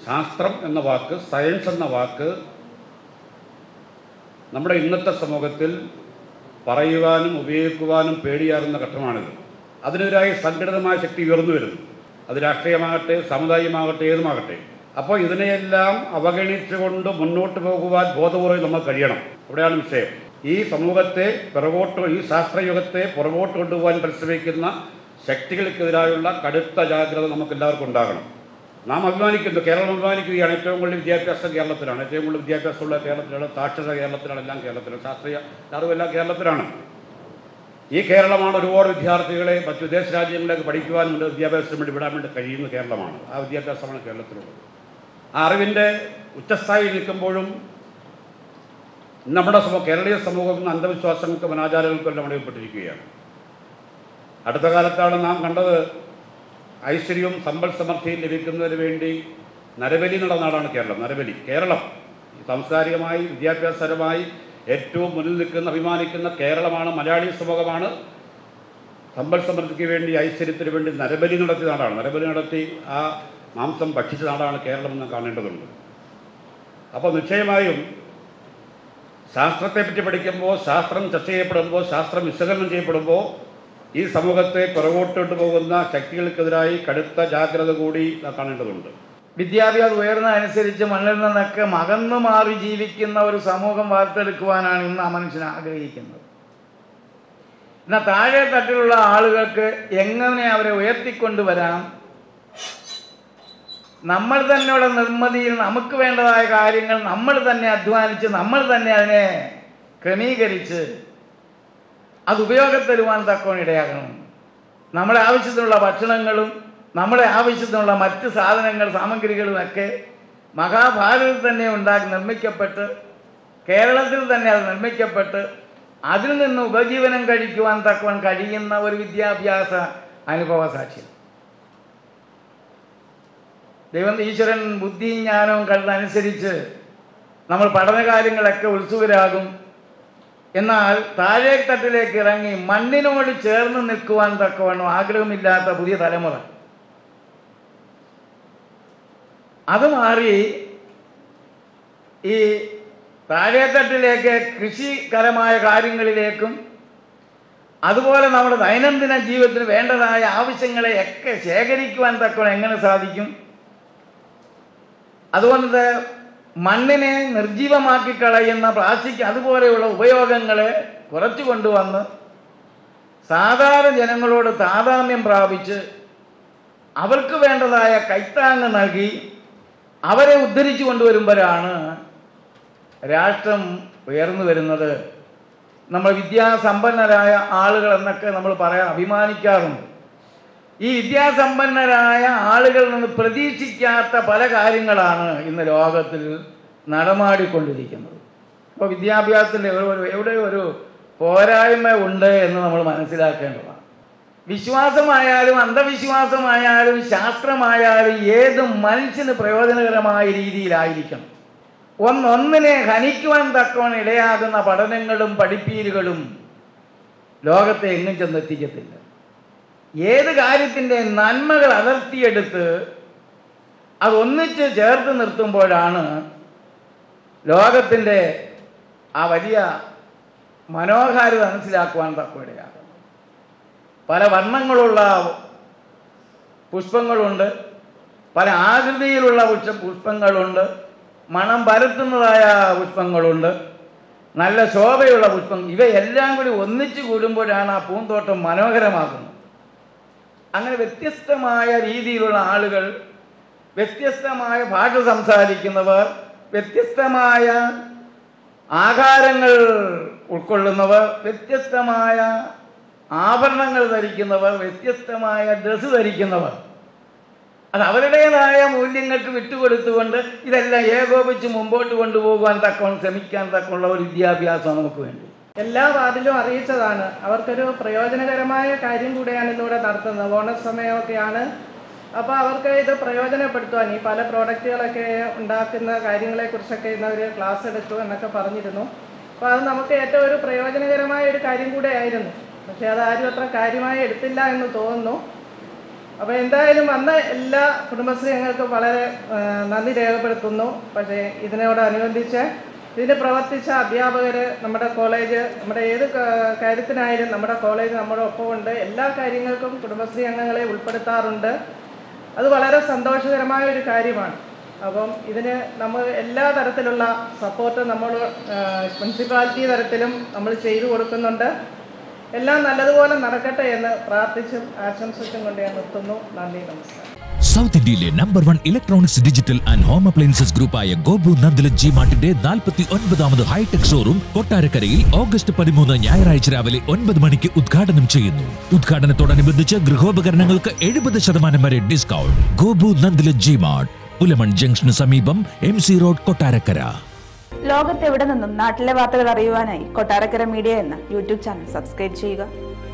ശാസ്ത്രം എന്ന വാക്ക് സയൻസ് എന്ന വാക്ക് നമ്മുടെ ഇന്നത്തെ സമൂഹത്തിൽ പറയുവാനും ഉപയോഗിക്കുവാനും പേടിയാറുന്ന ഘട്ടമാണിത് അതിനെതിരായി സംഘടിതമായ ശക്തി ഉയർന്നു വരുന്നു അത് രാഷ്ട്രീയമാകട്ടെ സമുദായമാകട്ടെ ഏതുമാകട്ടെ അപ്പോൾ ഇതിനെയെല്ലാം അവഗണിച്ചുകൊണ്ട് മുന്നോട്ട് പോകുവാൻ ബോധപൂർവ്വം നമ്മൾ കഴിയണം അവിടെയാണ് വിഷയം ഈ സമൂഹത്തെ പിറകോട്ട് ഈ ശാസ്ത്രയുഗത്തെ പുറകോട്ട് കൊണ്ടുപോകാൻ പരിശ്രമിക്കുന്ന ശക്തികൾക്കെതിരായുള്ള കടുത്ത ജാഗ്രത നമുക്ക് എല്ലാവർക്കും ഉണ്ടാകണം നാം അഭിമാനിക്കുന്നു കേരളം അഭിമാനിക്കുകയാണ് ഏറ്റവും കൂടുതൽ വിദ്യാഭ്യാസം കേരളത്തിലാണ് ഏറ്റവും കൂടുതൽ വിദ്യാഭ്യാസമുള്ള കേരളത്തിലാണ് സാക്ഷരത കേരളത്തിലാണ് എല്ലാം കേരളത്തിലാണ് ശാസ്ത്രീയ അറിവെല്ലാം കേരളത്തിലാണ് ഈ കേരളമാണ് ഒരുപാട് വിദ്യാർത്ഥികളെ മറ്റ് വിദേശ രാജ്യങ്ങളിലേക്ക് പഠിക്കുവാൻ വേണ്ടി വിദ്യാഭ്യാസത്തിന് വേണ്ടി വിടാൻ വേണ്ടി കഴിയുന്ന കേരളമാണ് ആ വിദ്യാഭ്യാസമാണ് കേരളത്തിലുള്ളത് ആ അറിവിൻ്റെ ഉച്ചസ്ഥായിൽ നിൽക്കുമ്പോഴും നമ്മുടെ സമൂഹം കേരളീയ സമൂഹം ഇന്ന് അന്ധവിശ്വാസങ്ങൾക്കും അനാചാരങ്ങൾക്കും എല്ലാം അടിമപ്പെട്ടിരിക്കുകയാണ് അടുത്ത കാലത്താണ് നാം കണ്ടത് ഐശ്വര്യവും സമ്പൽ സമൃദ്ധിയും ലഭിക്കുന്നതിന് വേണ്ടി നരബലി എന്നുള്ള നാടാണ് കേരളം നരബലി കേരളം സാംസ്കാരികമായി വിദ്യാഭ്യാസപരമായി ഏറ്റവും മുന്നിൽ നിൽക്കുന്ന അഭിമാനിക്കുന്ന കേരളമാണ് മലയാളി സമൂഹമാണ് സമ്പൽ സമൃദ്ധിക്ക് വേണ്ടി ഐശ്വര്യത്തിന് വേണ്ടി നരബലി നടത്തിയ നാടാണ് നരബലി നടത്തി ആ മാംസം ഭക്ഷിച്ച നാടാണ് കേരളം എന്ന് കാണേണ്ടതുണ്ട് അപ്പോൾ നിശ്ചയമായും ശാസ്ത്രത്തെപ്പറ്റി പഠിക്കുമ്പോൾ ശാസ്ത്രം ചർച്ച ചെയ്യപ്പെടുമ്പോൾ ശാസ്ത്രം വിശകലനം ചെയ്യപ്പെടുമ്പോൾ ഈ സമൂഹത്തെ പുറകോട്ടോട്ട് പോകുന്ന ശക്തികൾക്കെതിരായി കടുത്ത ജാഗ്രത കൂടി നാം കാണേണ്ടതുണ്ട് വിദ്യാഭ്യാസം ഉയർന്ന അനുസരിച്ച് മണ്ണിൽ നിന്നൊക്കെ മകന്നു മാറി ജീവിക്കുന്ന ഒരു സമൂഹം വാർത്തെടുക്കുവാനാണ് ഇന്ന് ആ മനുഷ്യൻ ആഗ്രഹിക്കുന്നത് എന്നാൽ താഴെ തട്ടിലുള്ള ആളുകൾക്ക് എങ്ങനെ അവരെ ഉയർത്തിക്കൊണ്ടുവരാം നമ്മൾ തന്നെയുള്ള നിർമ്മിതിയിൽ നമുക്ക് വേണ്ടതായ കാര്യങ്ങൾ നമ്മൾ തന്നെ അധ്വാനിച്ച് നമ്മൾ തന്നെ അതിനെ ക്രമീകരിച്ച് അത് ഉപയോഗത്തരുവാൻ തക്കവണ്ണം ഇടയാകണം നമ്മുടെ ആവശ്യത്തിനുള്ള ഭക്ഷണങ്ങളും നമ്മുടെ ആവശ്യത്തിനുള്ള മറ്റ് സാധനങ്ങൾ സാമഗ്രികളുമൊക്കെ മഹാഭാരതത്തിൽ തന്നെ ഉണ്ടാക്കി നിർമ്മിക്കപ്പെട്ട് കേരളത്തിൽ തന്നെ അത് നിർമ്മിക്കപ്പെട്ട് അതിൽ നിന്ന് ഉപജീവനം കഴിക്കുവാൻ തക്കവണ്ണം കഴിയുന്ന ഒരു വിദ്യാഭ്യാസ അനുഭവ സാക്ഷ്യം ദൈവം ഈശ്വരൻ ബുദ്ധിയും ജ്ഞാനവും കണ്ടനുസരിച്ച് നമ്മൾ പഠനകാര്യങ്ങളൊക്കെ ഉത്സുകരാകും എന്നാൽ താഴേത്തട്ടിലേക്ക് ഇറങ്ങി മണ്ണിനോട് ചേർന്ന് നിൽക്കുവാൻ തക്കവണ്ണം ആഗ്രഹമില്ലാത്ത പുതിയ തലമുറ അത് മാറി ഈ താഴേത്തട്ടിലേക്ക് കൃഷികരമായ കാര്യങ്ങളിലേക്കും അതുപോലെ നമ്മുടെ ദൈനംദിന ജീവിതത്തിന് വേണ്ടതായ ആവശ്യങ്ങളെയൊക്കെ ശേഖരിക്കുവാൻ തക്കവണ്ണം എങ്ങനെ സാധിക്കും അതുകൊണ്ട് മണ്ണിനെ നിർജീവമാക്കി കളയുന്ന പ്ലാസ്റ്റിക് അതുപോലെയുള്ള ഉപയോഗങ്ങളെ കുറച്ചു കൊണ്ടുവന്ന് സാധാരണ ജനങ്ങളോട് താതാമ്യം പ്രാപിച്ച് അവർക്ക് വേണ്ടതായ കൈത്താങ്ങ് നൽകി അവരെ ഉദ്ധരിച്ചു കൊണ്ടുവരുമ്പോഴാണ് രാഷ്ട്രം ഉയർന്നു വരുന്നത് നമ്മൾ വിദ്യാസമ്പന്നരായ ആളുകൾ എന്നൊക്കെ നമ്മൾ പറയാൻ അഭിമാനിക്കാറുണ്ട് ഈ വിദ്യാസമ്പന്നരായ ആളുകളിൽ നിന്ന് പ്രതീക്ഷിക്കാത്ത പല കാര്യങ്ങളാണ് ഇന്ന് ലോകത്തിൽ നടമാടിക്കൊണ്ടിരിക്കുന്നത് അപ്പോൾ വിദ്യാഭ്യാസത്തിൻ്റെ ഒരു എവിടെ ഒരു പോരായ്മ ഉണ്ട് എന്ന് നമ്മൾ മനസ്സിലാക്കേണ്ടതാണ് വിശ്വാസമായാലും അന്ധവിശ്വാസമായാലും ശാസ്ത്രമായാലും ഏത് മനുഷ്യന് പ്രയോജനകരമായ രീതിയിലായിരിക്കണം ഒന്നൊന്നിനെ ഹനിക്കുവാൻ തക്കവണ്ണം ഇടയാകുന്ന പഠനങ്ങളും പഠിപ്പീരുകളും ലോകത്തെ എങ്ങും ചെന്നെത്തിക്കത്തില്ല ഏത് കാര്യത്തിൻ്റെ നന്മകൾ അടർത്തിയെടുത്ത് അത് ഒന്നിച്ച് ചേർത്ത് നിർത്തുമ്പോഴാണ് ലോകത്തിൻ്റെ ആ വലിയ മനോഹാരിത മനസ്സിലാക്കുവാൻ തക്കവിടയാകുന്നത് പല വർണ്ണങ്ങളുള്ള പുഷ്പങ്ങളുണ്ട് പല ആകൃതിയിലുള്ള പുഷ്പ പുഷ്പങ്ങളുണ്ട് മണം പരത്തുന്നതായ പുഷ്പങ്ങളുണ്ട് നല്ല ശോഭയുള്ള പുഷ്പം ഇവയെല്ലാം കൂടി ഒന്നിച്ചു കൂടുമ്പോഴാണ് ആ പൂന്തോട്ടം മനോഹരമാകുന്നത് അങ്ങനെ വ്യത്യസ്തമായ രീതിയിലുള്ള ആളുകൾ വ്യത്യസ്തമായ ഭാഷ സംസാരിക്കുന്നവർ വ്യത്യസ്തമായ ആഹാരങ്ങൾ ഉൾക്കൊള്ളുന്നവർ വ്യത്യസ്തമായ ആഭരണങ്ങൾ ധരിക്കുന്നവർ വ്യത്യസ്തമായ ഡ്രസ്സ് ധരിക്കുന്നവർ അത് അവരുടേതായ മൂല്യങ്ങൾക്ക് വിട്ടുകൊടുത്തുകൊണ്ട് ഇതെല്ലാം ഏകോപിച്ച് മുമ്പോട്ട് കൊണ്ടുപോകുവാൻ തക്കവണ്ണം ശ്രമിക്കാൻ തക്കമുള്ള ഒരു വിദ്യാഭ്യാസം നമുക്ക് വേണ്ടി എല്ലാ വാർഡിലും അറിയിച്ചതാണ് അവർക്കൊരു പ്രയോജനകരമായ കാര്യം കൂടെയാണ് ഇന്നിവിടെ നടത്തുന്നത് ബോണസ് സമയമൊക്കെയാണ് അപ്പോൾ അവർക്ക് ഇത് പ്രയോജനപ്പെടുത്തുവാൻ ഈ പല പ്രോഡക്റ്റുകളൊക്കെ ഉണ്ടാക്കുന്ന കാര്യങ്ങളെക്കുറിച്ചൊക്കെ ഇന്ന് അവർ ക്ലാസ് എടുത്തു എന്നൊക്കെ പറഞ്ഞിരുന്നു അപ്പോൾ അത് നമുക്ക് ഏറ്റവും ഒരു പ്രയോജനകരമായ ഒരു കാര്യം കൂടെ ആയിരുന്നു പക്ഷേ അത് ആരും അത്ര കാര്യമായി എടുത്തില്ല എന്ന് തോന്നുന്നു അപ്പോൾ എന്തായാലും അന്ന് എല്ലാ കുടുംബശ്രീ അംഗങ്ങൾക്കും വളരെ ആ, നന്ദി രേഖപ്പെടുത്തുന്നു പക്ഷേ ഇതിനോടനുബന്ധിച്ച് ഇതിന് പ്രവർത്തിച്ച അധ്യാപകർ നമ്മുടെ കോളേജ് നമ്മുടെ ഏത് കാ- കാര്യത്തിനായാലും നമ്മുടെ കോളേജ് നമ്മുടെ ഒപ്പമുണ്ട് എല്ലാ കാര്യങ്ങൾക്കും കുടുംബശ്രീ അംഗങ്ങളെ ഉൾപ്പെടുത്താറുണ്ട് അത് വളരെ സന്തോഷകരമായ ഒരു കാര്യമാണ് അപ്പം ഇതിന് നമ്മൾ എല്ലാ തരത്തിലുള്ള സപ്പോർട്ട് നമ്മൾ മുനിസിപ്പാലിറ്റി തരത്തിലും നമ്മൾ ചെയ്തു കൊടുക്കുന്നുണ്ട് എല്ലാം നല്ലതുപോലെ നടക്കട്ടെ എന്ന് പ്രാർത്ഥിച്ചും ആശംസിച്ചും കൊണ്ട് ഞാൻ നിർത്തുന്നു നന്ദി നമസ്കാരം സൗത്ത് ഇന്ത്യയിലെ number one electronics digital and home appliances ഗ്രൂപ്പായ ഗോബു നന്ദല ജി മാർട്ടിന്റെ നാൽപ്പത്തി ഒൻപതാമത് ഹൈടെക് ഷോറൂം കൊട്ടാരക്കരയിൽ ഓഗസ്റ്റ് പതിമൂന്ന് ഞായറാഴ്ച രാവിലെ ഒൻപത് മണിക്ക് ഉദ്ഘാടനം ചെയ്യുന്നു ഉദ്ഘാടനത്തോടനുബന്ധിച്ച് ഗൃഹോപകരണങ്ങൾക്ക് എഴുപത് ശതമാനം വരെ discount Gopu Nandilath G mart Pulamon ജംഗ്ഷന് സമീപം എം സി റോഡ് കൊട്ടാരക്കര ലോകത്തെവിടെ നിന്നും നാട്ടിലെ വാർത്തകൾ അറിയുവാനായി കൊട്ടാരക്കര മീഡിയ എന്ന യൂട്യൂബ് ചാനൽ സബ്സ്ക്രൈബ് ചെയ്യുക